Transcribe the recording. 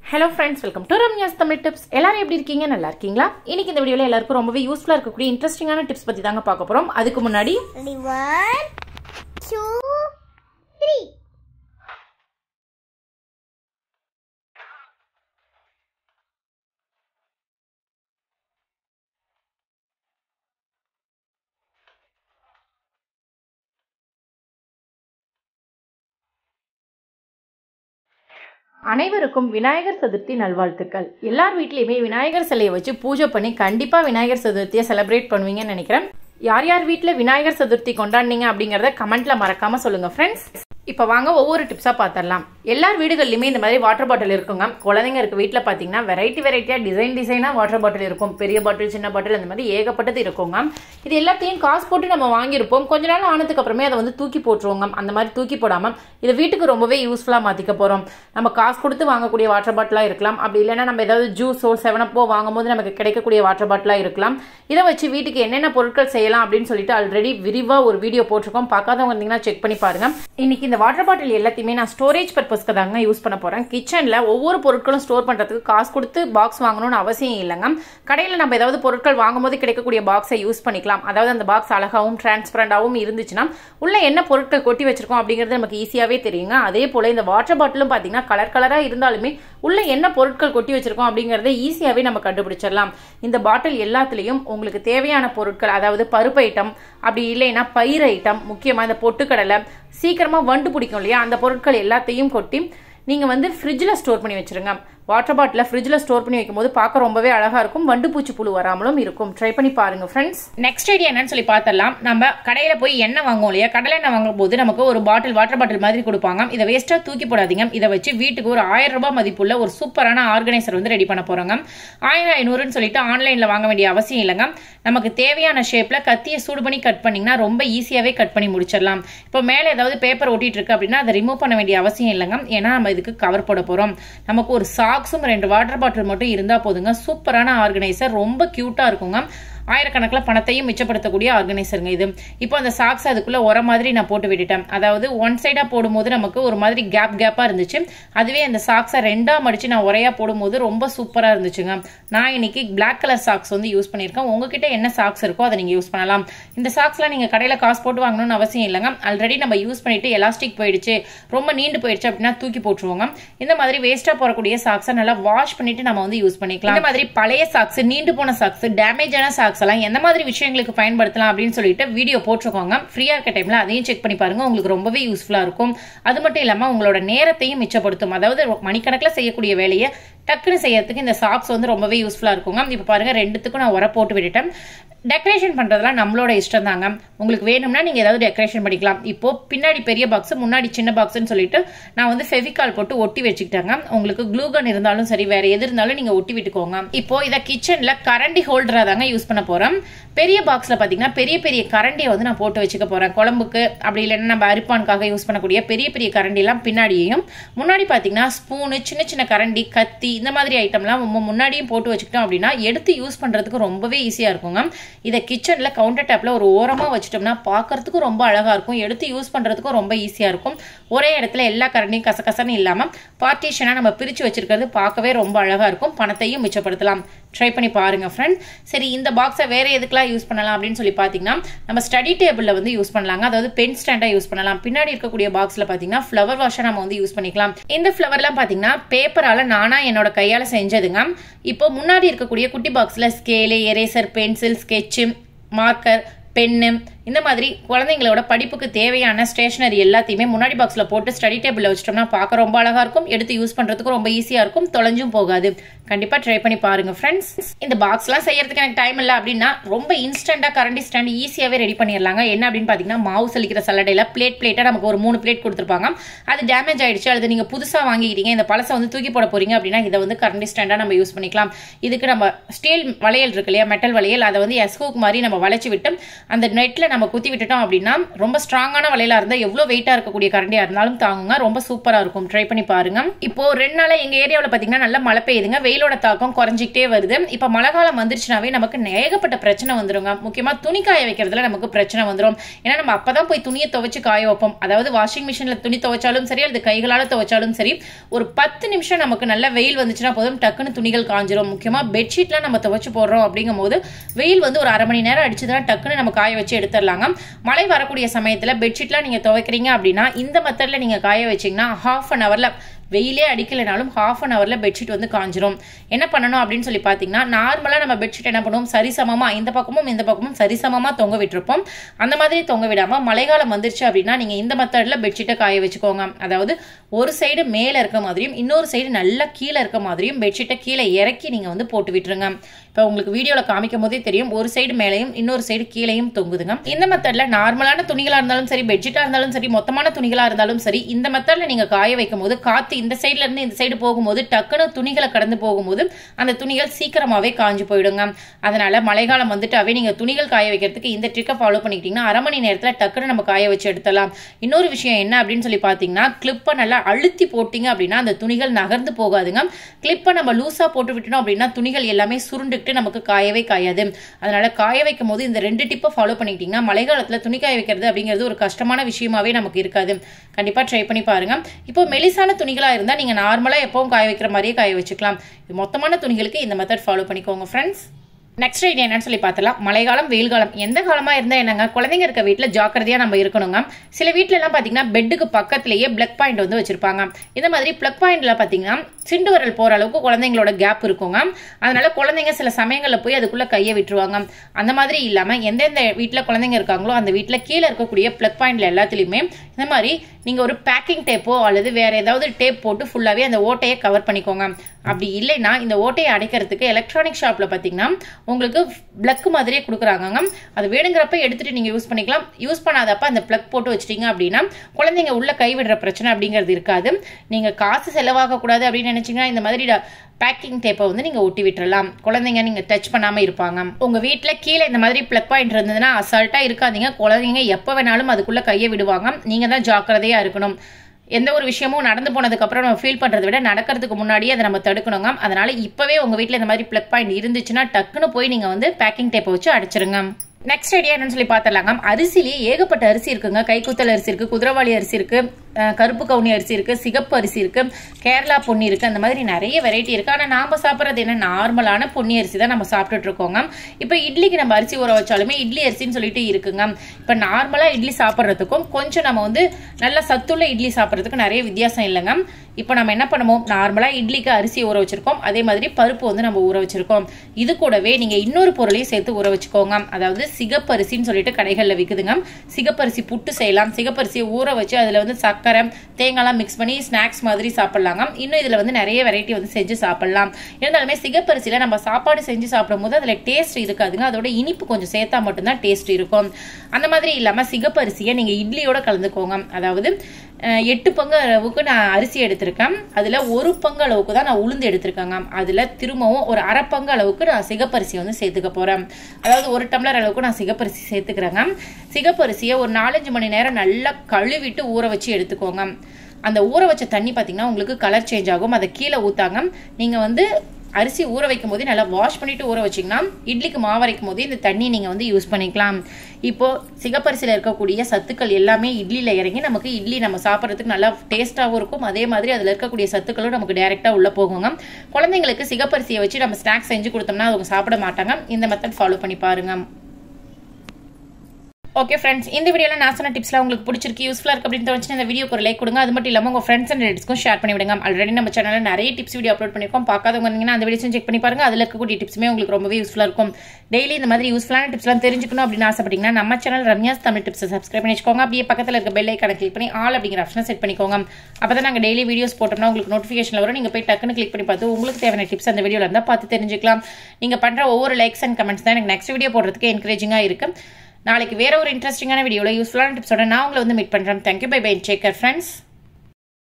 Hello friends welcome to Ramya's Tamil tips எல்லாரும் எப்படி இருக்கீங்க நல்லா இருக்கீங்களா இன்னைக்கு இந்த வீடியோல எல்லாருக்கும் ரொம்பவே யூஸ்ஃபுல்லா இருக்கக்கூடிய இன்ட்ரெஸ்டிங்கான டிப்ஸ் பத்தி தாங்க பார்க்க போறோம் அதுக்கு முன்னாடி Ready, one, two, three. அனைவருக்கும் விநாயகர் சதுர்த்தி நல்வாழ்த்துக்கள் எல்லார் வீட்லயுமே விநாயகர் சிலையை வச்சு பூஜை பண்ணி கண்டிப்பா விநாயகர் சதுர்த்தியை செலிப்ரேட் பண்ணுவீங்கன்னு நினைக்கிறேன் யார் யார் வீட்டில் விநாயகர் சதுர்த்தி கொண்டாடினீங்க அப்படிங்கறத கமெண்ட்ல மறக்காம சொல்லுங்க ஃப்ரெண்ட்ஸ் இப்போ வாங்க ஒவ்வொரு டிப்ஸாக பார்த்துடலாம் எல்லார் வீடுகள்லையுமே இந்த மாதிரி வாட்டர் பாட்டில் இருக்குங்க குழந்தைங்க இருக்க வீட்டில் பார்த்தீங்கன்னா வெரைட்டி வெரைட்டியாக டிசைன் டிசைனாக வாட்டர் பாட்டில் இருக்கும் பெரிய பாட்டில் சின்ன பாட்டில் அந்த மாதிரி ஏகப்பட்டது இருக்குங்க இது எல்லாத்தையும் காசு போட்டு நம்ம வாங்கியிருப்போம் கொஞ்ச நாள் ஆனதுக்கு அப்புறமே அதை வந்து தூக்கி போட்டுருவோங்க அந்த மாதிரி தூக்கி போடாமல் இதை வீட்டுக்கு ரொம்பவே யூஸ்ஃபுல்லாக மாற்றிக்க போகிறோம் நம்ம காசு கொடுத்து வாங்கக்கூடிய வாட்டர் பாட்டிலாக இருக்கலாம் அப்படி இல்லைன்னா நம்ம ஏதாவது ஜூஸோ செவனப்போ வாங்கும்போது நமக்கு கிடைக்கக்கூடிய வாட்டர் பாட்டிலாக இருக்கலாம் இதை வச்சு வீட்டுக்கு என்னென்ன பொருட்கள் செய்யலாம் அப்படின்னு சொல்லிட்டு ஆல்ரெடி விரிவாக ஒரு வீடியோ போட்டிருக்கோம் பார்க்காதவங்க இருந்தீங்கன்னா செக் பண்ணி பாருங்க இன்னைக்கு இந்த வாட்டர் பாட்டில் எல்லாத்தையுமே நான் ஸ்டோரேஜ் பர்பஸ்க்கு தாங்க யூஸ் பண்ண போறேன் கிச்சன்ல ஒவ்வொரு பொருட்களும் ஸ்டோர் பண்றதுக்கு காசு கொடுத்து பாக்ஸ் வாங்கணும்னு அவசியம் இல்லைங்க கடையில் நம்ம ஏதாவது பொருட்கள் வாங்கும்போது கிடைக்கக்கூடிய பாக்ஸை யூஸ் பண்ணிக்கலாம் அதாவது அந்த பாக்ஸ் அழகாவும் டிரான்ஸ்பரண்டாகவும் இருந்துச்சுன்னா உள்ள என்ன பொருட்கள் கொட்டி வச்சிருக்கோம் அப்படிங்கிறது நமக்கு ஈஸியாவே தெரியுங்க அதே போல இந்த வாட்டர் பாட்டிலும் பாத்தீங்கன்னா கலர் கலரா இருந்தாலுமே உள்ள என்ன பொருட்கள் கொட்டி வச்சிருக்கோம் அப்படிங்கறத ஈஸியாவே நம்ம கண்டுபிடிச்சிடலாம் இந்த பாட்டில் எல்லாத்துலயும் உங்களுக்கு தேவையான பொருட்கள் அதாவது பருப்பு ஐட்டம் அப்படி இல்லைன்னா பயிர் ஐட்டம் முக்கியமா இந்த பொட்டுக்கடலை சீக்கிரமா வண்டு பிடிக்கும் இல்லையா அந்த பொருட்கள் எல்லாத்தையும் கொட்டி நீங்க வந்து ஃப்ரிட்ஜில் ஸ்டோர் பண்ணி வச்சிருங்க வாட்டர் பாட்டில் ஃப்ரிட்ஜில் ஸ்டோர் பண்ணி வைக்கும்போது பார்க்க ரொம்பவே அழகா இருக்கும் வண்டு பூச்சி புழு வராமலும் இருக்கும் ட்ரை பண்ணி பாருங்க ஃப்ரெண்ட்ஸ் நெக்ஸ்ட் ஐடியா என்னன்னு சொல்லி பார்த்தரலாம் நம்ம கடையில போய் எண்ணெய் வாங்குவோம் இல்லையா கடலை எண்ணெய் வாங்கும் போது நமக்கு ஒரு பாட்டில் வாட்டர் பாட்டில் மாதிரி கொடுப்பாங்க இதை வேஸ்ட்டாக தூக்கி போடாதீங்க இதை வச்சு வீட்டுக்கு ஒரு ஆயிரம் ரூபாய் மதிப்புள்ள ஒரு சூப்பரான ஆர்கனைசர் வந்து ரெடி பண்ண போறாங்க ஆயிரம் ஐநூறுன்னு சொல்லிட்டு ஆன்லைன்ல வாங்க வேண்டிய அவசியம் இல்லைங்க நமக்கு தேவையான ஷேப்ல கத்தியை சூடு பண்ணி கட் பண்ணீங்கன்னா ரொம்ப ஈஸியாவே கட் பண்ணி முடிச்சிடலாம் இப்போ மேலே ஏதாவது பேப்பர் ஒட்டிட்டு இருக்கு அப்படின்னா அதை ரிமூவ் பண்ண வேண்டிய அவசியம் இல்லைங்க ஏன்னா நம்ம இதுக்கு கவர் போட போறோம் நமக்கு ஒரு சாக்ஸும் ரெண்டு வாட்டர் பாட்டில் மட்டும் இருந்தா போதுங்க சூப்பரான ஆர்கனைசர் ரொம்ப கியூட்டா இருக்குங்க ஆயிரக்கணக்கில் பணத்தையும் மிச்சப்படுத்தக்கூடிய ஆர்கனைசருங்க இது இப்போ அந்த சாக்ஸ் அதுக்குள்ள உர மாதிரி நான் போட்டு விட்டுட்டேன் அதாவது ஒன் சைடா போடும்போது நமக்கு ஒரு மாதிரி கேப் கேப்பா இருந்துச்சு அதுவே அந்த சாக்ஸை ரெண்டா மடிச்சு நான் உரையா போடும்போது ரொம்ப சூப்பரா இருந்துச்சுங்க நான் இன்னைக்கு பிளாக் கலர் சாக்ஸ் வந்து யூஸ் பண்ணியிருக்கேன் உங்ககிட்ட என்ன சாக்ஸ் இருக்கோ அதை நீங்க யூஸ் பண்ணலாம் இந்த சாக்ஸ்லாம் நீங்க கடையில காசு போட்டு வாங்கணும்னு அவசியம் இல்லைங்க ஆல்ரெடி நம்ம யூஸ் பண்ணிட்டு எலாஸ்டிக் போயிடுச்சு ரொம்ப நீண்டு போயிடுச்சு அப்படின்னா தூக்கி போட்டுருவோங்க இந்த மாதிரி வேஸ்டா போறக்கூடிய சாக்ஸை நல்லா வாஷ் பண்ணிட்டு நம்ம வந்து யூஸ் பண்ணிக்கலாம் இந்த மாதிரி பழைய சாக்ஸ் நீண்டு போன சாக்ஸ் டேமேஜான சாக்ஸ் எல்லாம் எந்த மாதிரி விஷயங்களுக்கு பயன்படுத்தலாம் அப்படின்னு சொல்லிட்டு வீடியோ போட்டிருக்கோங்க ஃப்ரீயா இருக்க டைம்ல அதையும் செக் பண்ணி பாருங்க உங்களுக்கு ரொம்பவே யூஸ்ஃபுல்லா இருக்கும் அது மட்டும் இல்லாம உங்களோட நேரத்தையும் மிச்சப்படுத்தும் அதாவது மணிக்கணக்கில் செய்யக்கூடிய வேலையை டக்குன்னு செய்யறதுக்கு இந்த சாக்ஸ் வந்து ரொம்பவே யூஸ்ஃபுல்லா இருக்குங்க இப்போ பாருங்க ரெண்டுத்துக்கும் நான் உர போட்டு விட்டுட்டேன் டெக்கரேஷன் பண்றதெல்லாம் நம்மளோட இஷ்டம் தாங்க உங்களுக்கு வேணும்னா நீங்க ஏதாவது டெக்கரேஷன் பண்ணிக்கலாம் இப்போ பின்னாடி பெரிய பாக்ஸ் முன்னாடி சின்ன பாக்ஸ்னு சொல்லிட்டு நான் வந்து ஃபெவிகால் போட்டு ஒட்டி வச்சுக்கிட்டாங்க உங்களுக்கு க்ளூகன் இருந்தாலும் சரி வேற எது இருந்தாலும் நீங்க ஒட்டி விட்டுக்கோங்க இப்போ இதை கிச்சன்ல கரண்டி ஹோல்டரா தாங்க யூஸ் பண்ண போறோம் பெரிய பாக்ஸ்ல பாத்தீங்கன்னா பெரிய பெரிய கரண்டியை வந்து நான் போட்டு வச்சுக்க போறேன் குழம்புக்கு அப்படி இல்லைன்னா நம்ம அரிப்பானுக்காக யூஸ் பண்ணக்கூடிய பெரிய பெரிய கரண்டி எல்லாம் பின்னாடியும் முன்னாடி பாத்தீங்கன்னா ஸ்பூனு சின்ன சின்ன கரண்டி கத்தி இந்த மாதிரி ஐட்டம்லாம் நம்ம முன்னாடியும் போட்டு வச்சுக்கிட்டோம் அப்படின்னா எடுத்து யூஸ் பண்றதுக்கு ரொம்பவே ஈஸியா இருக்குங்க இதை கிச்சன்ல கவுண்டர் டாப்ல ஒரு ஓரமா வச்சுட்டோம்னா பார்க்கறதுக்கும் ரொம்ப அழகா இருக்கும் எடுத்து யூஸ் பண்றதுக்கும் ரொம்ப ஈஸியா இருக்கும் ஒரே இடத்துல எல்லா கரண்டியும் கசகசன்னு இல்லாம பார்ட்டிஷனா நம்ம பிரிச்சு வச்சிருக்கிறது பார்க்கவே ரொம்ப அழகா இருக்கும் பணத்தையும் மிச்சப்படுத்தலாம் ட்ரை பண்ணி பாருங்க ஃப்ரெண்ட் சரி இந்த பாக்ஸை வேற எதுக்கெல்லாம் யூஸ் பண்ணலாம் அப்படின்னு சொல்லி பார்த்தீங்கன்னா நம்ம ஸ்டடி டேபிளில் வந்து யூஸ் பண்ணலாங்க அதாவது பென் ஸ்டாண்டாக யூஸ் பண்ணலாம் பின்னாடி இருக்கக்கூடிய பாக்ஸில் பார்த்தீங்கன்னா ஃப்ளவர் வாஷை நம்ம வந்து யூஸ் பண்ணிக்கலாம் இந்த ஃப்ளவர்லாம் பார்த்தீங்கன்னா பேப்பரால் நானா என்னோட கையால் செஞ்சதுங்க இப்போ முன்னாடி இருக்கக்கூடிய குட்டி பாக்ஸில் scale eraser pencil sketch marker pen இந்த மாதிரி குழந்தைங்களோட படிப்புக்கு தேவையான ஸ்டேஷனரி எல்லாத்தையுமே முன்னாடி பாக்ஸ்ல போட்டு ஸ்டடி டேபிள்ல வச்சிட்டோம்னா பார்க்க ரொம்ப அழகா இருக்கும் எடுத்து யூஸ் பண்றதுக்கும் ரொம்ப ஈஸியா இருக்கும் தொலைஞ்சும் போகாது கண்டிப்பா ட்ரை பண்ணி பாருங்க ஃப்ரெண்ட்ஸ் இந்த பாக்ஸ்லாம் செய்யறதுக்கு எனக்கு டைம் இல்லை அப்படின்னா ரொம்ப இன்ஸ்டன்டா கரண்டி ஸ்டாண்ட் ஈஸியாவே ரெடி பண்ணிடலாங்க என்ன அப்படின்னு பாத்தீங்கன்னா மாவு சலிக்கிற சல்லடையில பிளேட் பிளேட்டா நமக்கு ஒரு மூணு பிளேட் கொடுத்துருப்பாங்க அது டேமேஜ் ஆயிடுச்சு அல்லது நீங்க புதுசா வாங்கிக்கிறீங்க இந்த பழசை வந்து தூக்கி போட போறீங்க அப்படின்னா இதை வந்து கரண்டி ஸ்டாண்டா நம்ம யூஸ் பண்ணிக்கலாம் இதுக்கு நம்ம ஸ்டீல் வளையல் இருக்கு இல்லையா மெட்டல் வளையல் அதை வந்து எஸ்கோக் மாதிரி நம்ம வளைச்சு விட்டு அந்த நெட்ல நம்ம குத்தி விட்டுட்டோம் அப்படின்னா ரொம்ப ஸ்ட்ராங்கான வலையில இருந்தால் எவ்வளோ வெயிட்டாக இருக்கக்கூடிய கரண்டியாக இருந்தாலும் தாங்குங்க ரொம்ப சூப்பராக இருக்கும் ட்ரை பண்ணி பாருங்க இப்போ ரெண்டு நாளாக எங்கள் ஏரியாவில் பார்த்தீங்கன்னா நல்லா மழை பெய்யுதுங்க வெயிலோட தாக்கம் குறைஞ்சிக்கிட்டே வருது இப்போ மழை காலம் வந்துருச்சுனாவே நமக்கு ஏகப்பட்ட பிரச்சனை வந்துருங்க முக்கியமாக துணி காய வைக்கிறதுல நமக்கு பிரச்சனை வந்துடும் ஏன்னா நம்ம அப்பதான் போய் துணியை துவைச்சு காய வைப்போம் அதாவது வாஷிங் மிஷின்ல துணி துவைச்சாலும் சரி அல்லது கைகளால் துவைச்சாலும் சரி ஒரு பத்து நிமிஷம் நமக்கு நல்ல வெயில் வந்துச்சுன்னா போதும் டக்குன்னு துணிகள் காஞ்சிரும் முக்கியமா பெட்ஷீட்லாம் நம்ம துவைச்சு போடுறோம் அப்படிங்கும் போது வெயில் வந்து ஒரு அரை மணி நேரம் அடிச்சுதான் டக்குன்னு நம்ம காய வச்சு எடுத்துடலாங்க மழை வரக்கூடிய சமயத்துல பெட்ஷீட்லாம் நீங்க துவைக்கிறீங்க அப்படின்னா இந்த மெத்தட்ல நீங்க காய வச்சீங்கன்னா ஹாஃப் அன் ஹவர்ல வெயிலே அடிக்கலைனாலும் ஹாஃப் அன் ஹவரில் பெட்ஷீட் வந்து காஞ்சிரும் என்ன பண்ணணும் அப்படின்னு சொல்லி பார்த்தீங்கன்னா நார்மலாக நம்ம பெட்ஷீட் என்ன பண்ணுவோம் சரிசமமாக இந்த பக்கமும் இந்த பக்கமும் சரிசமமாக தொங்க விட்டுருப்போம் அந்த மாதிரி தொங்க விடாமல் மழைக்காலம் வந்துருச்சு அப்படின்னா நீங்கள் இந்த மெத்தடில் பெட்ஷீட்டை காய வச்சுக்கோங்க அதாவது ஒரு சைடு மேலே இருக்க மாதிரியும் இன்னொரு சைடு நல்லா கீழே இருக்க மாதிரியும் பெட்ஷீட்டை கீழே இறக்கி நீங்கள் வந்து போட்டு விட்டுருங்க இப்போ உங்களுக்கு வீடியோவில் காமிக்கும் போதே தெரியும் ஒரு சைடு மேலேயும் இன்னொரு சைடு கீழேயும் தொங்குதுங்க இந்த மெத்தடில் நார்மலான துணிகளாக இருந்தாலும் சரி பெட்ஷீட்டாக இருந்தாலும் சரி மொத்தமான துணிகளாக இருந்தாலும் சரி இந்த மெத்தடில் நீங்கள் காய வைக்கும் போது காற்று இந்த சைட்ல இருந்து இந்த சைடு போகும்போது டக்குன்னு துணிகளை கடந்து போகும்போது அந்த துணிகள் சீக்கிரமாவே காஞ்சு போயிடுங்க அதனால மழைக்காலம் வந்துட்டாவே நீங்க துணிகள் காய வைக்கிறதுக்கு இந்த ட்ரிக்கை ஃபாலோ பண்ணிக்கிட்டீங்கன்னா அரை மணி நேரத்துல டக்குன்னு நம்ம காய வச்சு எடுத்துடலாம் இன்னொரு விஷயம் என்ன அப்படின்னு சொல்லி பார்த்தீங்கன்னா கிளிப்பை நல்லா அழுத்தி போட்டீங்க அப்படின்னா அந்த துணிகள் நகர்ந்து போகாதுங்க கிளிப்பை நம்ம லூஸா போட்டு விட்டோம் அப்படின்னா துணிகள் எல்லாமே சுருண்டுக்கிட்டு நமக்கு காயவே காயாது அதனால காய வைக்கும் போது இந்த ரெண்டு டிப்பை ஃபாலோ பண்ணிக்கிட்டீங்கன்னா மழைக்காலத்துல துணி காய வைக்கிறது அப்படிங்கிறது ஒரு கஷ்டமான விஷயமாவே நமக்கு இருக்காது கண்டிப்பா ட்ரை பண்ணி பாருங்க இப்போ மெலிசான துணிகளா இருந்தா நீங்க நார்மலா எப்பவும் காய வைக்கிற மாதிரியே காய வச்சுக்கலாம் இது மொத்தமான துணிகளுக்கு இந்த மெத்தட் ஃபாலோ பண்ணிக்கோங்க ஃப்ரெண்ட்ஸ் நெக்ஸ்ட் ஐடியா என்னன்னு சொல்லி பார்த்தலாம் மழைக்காலம் வெயில் காலம் எந்த காலமா இருந்தா என்னங்க குழந்தைங்க இருக்க வீட்டில் ஜாக்கிரதையா நம்ம இருக்கணுங்க சில வீட்ல எல்லாம் பாத்தீங்கன்னா பெட்டுக்கு பக்கத்திலேயே பிளக் பாயிண்ட் வந்து வச்சிருப்பாங்க இந்த மாதிரி பிளக் பாயிண்ட்ல பாத்தீங்கன்னா சிண்டு வரல் போற அளவுக்கு குழந்தைங்களோட கேப் இருக்குங்க அதனால குழந்தைங்க சில சமயங்கள்ல போய் அதுக்குள்ள கையை விட்டுருவாங்க அந்த மாதிரி இல்லாம எந்தெந்த வீட்டில் குழந்தைங்க இருக்காங்களோ அந்த வீட்டில் கீழே இருக்கக்கூடிய பிளக் பாயிண்ட்ல எல்லாத்துலயுமே இந்த மாதிரி நீங்க ஒரு பேக்கிங் டேப்போ அல்லது வேற ஏதாவது டேப் போட்டு ஃபுல்லாவே அந்த ஓட்டையை கவர் பண்ணிக்கோங்க அப்படி இல்லைன்னா இந்த ஓட்டையை அடைக்கிறதுக்கு எலக்ட்ரானிக் ஷாப்ல பாத்தீங்கன்னா உங்களுக்கு பிளக் மாதிரியே கொடுக்குறாங்க அது வேணுங்கிறப்ப எடுத்துட்டு நீங்க யூஸ் பண்ணிக்கலாம் யூஸ் பண்ணாதப்ப அந்த பிளக் போட்டு வச்சிட்டீங்க அப்படின்னா குழந்தைங்க உள்ள கைவிடுற பிரச்சனை அப்படிங்கிறது இருக்காது நீங்க காசு செலவாக கூடாது அப்படின்னு நினைச்சீங்கன்னா இந்த மாதிரி பேக்கிங் டேப்பை வந்து நீங்க ஒட்டி விட்டுறலாம் குழந்தைங்க நீங்க டச் பண்ணாம இருப்பாங்க உங்க வீட்ல கீழே இந்த மாதிரி பிளக் பாயிண்ட் இருந்ததுன்னா அசால்ட்டா இருக்காதீங்க குழந்தைங்க எப்ப வேணாலும் அதுக்குள்ள கையை விடுவாங்க நீங்க தான் ஜாக்கிரதையா இருக்கணும் எந்த ஒரு விஷயமும் நடந்து போனதுக்கு அப்புறம் நம்ம ஃபீல் பண்றதை விட நடக்கிறதுக்கு முன்னாடியே அதை நம்ம தடுக்கணுங்க அதனால இப்பவே உங்க வீட்ல இந்த மாதிரி பிளக் பாயிண்ட் இருந்துச்சுன்னா டக்குன்னு போய் நீங்க வந்து பேக்கிங் டேப்பை வச்சு அடைச்சிருங்க நெக்ஸ்ட் ஐடியா என்னன்னு சொல்லி பார்த்துடலாங்க அரிசிலேயே ஏகப்பட்ட அரிசி இருக்குங்க கைக்குத்தல் அரிசி இருக்கு குதிரவாளி அரிசி இருக்கு அஹ் கருப்பு கவுனி அரிசி இருக்கு சிகப்பு அரிசி இருக்கு கேரளா பொன்னி இருக்கு அந்த மாதிரி நிறைய வெரைட்டி இருக்கு ஆனா நாம சாப்பிட்றது என்ன நார்மலான பொன்னி அரிசி தான் நம்ம சாப்பிட்டுட்டு இருக்கோங்க இப்போ இட்லிக்கு நம்ம அரிசி ஊற வச்சாலுமே இட்லி அரிசின்னு சொல்லிட்டு இருக்குங்க இப்போ நார்மலா இட்லி சாப்பிட்றதுக்கும் கொஞ்சம் நம்ம வந்து நல்ல சத்துள்ள இட்லி சாப்பிட்றதுக்கு நிறைய வித்தியாசம் இல்லைங்க இப்போ நம்ம என்ன பண்ணுவோம் நார்மலா இட்லிக்கு அரிசி ஊற வச்சிருக்கோம் அதே மாதிரி பருப்பு வந்து நம்ம ஊற வச்சிருக்கோம் இது கூடவே நீங்க இன்னொரு பொருளையும் சேர்த்து ஊற வச்சுக்கோங்க அதாவது சிகப்பரிசின்னு சொல்லிட்டு கடைகள்ல விக்குதுங்க சிகப்பரிசி புட்டு செய்யலாம் சிகப்பரிசியை ஊற வச்சு அதுல வந்து சக்கரை தேங்காய்லாம் மிக்ஸ் பண்ணி ஸ்நாக்ஸ் மாதிரி சாப்பிடலாங்க இன்னும் இதுல வந்து நிறைய வெரைட்டி வந்து செஞ்சு சாப்பிடலாம் இருந்தாலுமே சிகப்பரிசியில நம்ம சாப்பாடு செஞ்சு சாப்பிடும் போது அதுல டேஸ்ட் இருக்காதுங்க அதோட இனிப்பு கொஞ்சம் சேர்த்தா மட்டும்தான் டேஸ்ட் இருக்கும் அந்த மாதிரி இல்லாம சிகப்பரிசியை நீங்க இட்லியோட கலந்துக்கோங்க அதாவது அஹ், எட்டு பங்கு அளவுக்கு நான் அரிசி எடுத்திருக்கேன் அதுல ஒரு பங்கு அளவுக்கு தான் நான் உளுந்து எடுத்திருக்கேங்க அதுல திரும்பவும் ஒரு அரை பங்கு அளவுக்கு நான் சிகப்பரிசி வந்து சேர்த்துக்க போறேன் அதாவது ஒரு டம்ளர் அளவுக்கு நான் சிகப்பரிசி சேர்த்துக்கிறேங்க சிகப்பரிசியை ஒரு நாலஞ்சு மணி நேரம் நல்லா கழுவிட்டு ஊற வச்சு எடுத்துக்கோங்க அந்த ஊற வச்ச தண்ணி பார்த்தீங்கன்னா உங்களுக்கு கலர் சேஞ்ச் ஆகும் அதை கீழே ஊத்தாங்க நீங்க வந்து அரிசி ஊற வைக்கும் போதே நல்லா வாஷ் பண்ணிட்டு ஊற வச்சிங்கன்னா இட்லிக்கு மாவு அரைக்கும் போதே இந்த தண்ணி நீங்கள் வந்து யூஸ் பண்ணிக்கலாம் இப்போ சிகப்பரிசியில் இருக்கக்கூடிய சத்துக்கள் எல்லாமே இட்லியில் இறங்கி நமக்கு இட்லி நம்ம சாப்பிட்றதுக்கு நல்லா டேஸ்ட்டாகவும் இருக்கும் அதே மாதிரி அதில் இருக்கக்கூடிய சத்துக்களும் நமக்கு டைரெக்டாக உள்ளே போகுங்க குழந்தைங்களுக்கு சிகப்பரிசியை வச்சு நம்ம ஸ்நாக்ஸ் செஞ்சு கொடுத்தோம்னா அவங்க சாப்பிட மாட்டாங்க இந்த மெத்தட் ஃபாலோ பண்ணி பாருங்க ஓகே ஃப்ரெண்ட்ஸ் இந்த வீடியோவில் நான் சொன்ன டிப்ஸ்லாம் உங்களுக்கு பிடிச்சிருக்கு யூஸ்ஃபுல்லாக இருக்கு அப்படின்னு தோணுச்சுன்னா இந்த வீடியோக்கு ஒரு லைக் கொடுங்க அது மட்டும் இல்லாமல் உங்கள் ஃப்ரெண்ட்ஸ் அண்ட் ரிலேட்டிவ்ஸ்க்கும் ஷேர் பண்ணி விடுங்க ஆல்ரெடி நம்ம சேனலில் நிறைய டிப்ஸ் வீடியோ அப்லோட் பண்ணியிருக்கோம் பார்க்காதவங்க இருந்தீங்கன்னா அந்த வீடியோஸும் செக் பண்ணி பாருங்க அதில் இருக்கக்கூடிய டிப்ஸுமே உங்களுக்கு ரொம்பவே யூஸ்ஃபுல்லாக இருக்கும் டெய்லி இந்த மாதிரி யூஸ்ஃபுல்லான டிப்ஸ்லாம் தெரிஞ்சுக்கணும் அப்படின்னு ஆசைப்பட்டீங்கன்னா நம்ம சேனல் ரம்யாஸ் தமிழ் டிப்ஸை சப்ஸ்கிரைப் பண்ணி வச்சுக்கோங்க அப்படியே பக்கத்தில் இருக்க பெல் ஐக்கான கிளிக் பண்ணி ஆல் அப்படிங்கிற ஆப்ஷனை செட் பண்ணிக்கோங்க அப்போ தான் நாங்கள் டெய்லி வீடியோஸ் போட்டோம்னா உங்களுக்கு நோட்டிஃபிகேஷன் வரும் நீங்கள் போய் டக்குன்னு கிளிக் பண்ணி பார்த்து உங்களுக்கு தேவையான டிப்ஸ் அந்த வீடியோவில் இருந்தால் பார்த்து தெரிஞ்சுக்கலாம் நீங்கள் பண்ணுற ஒவ்வொரு லைக்ஸ் அண்ட் கமெண்ட்ஸ் தான் எனக்கு நெக்ஸ்ட் வீடியோ போடுறதுக்கு என்கரேஜிங்காக இருக்கு நாளைக்கு வேற ஒரு இன்ட்ரெஸ்டிங்கான வீடியோவில் யூஸ்ஃபுல்லான டிப்ஸோட நான் உங்களை வந்து மீட் பண்ணுறேன் thank you bye bye take care friends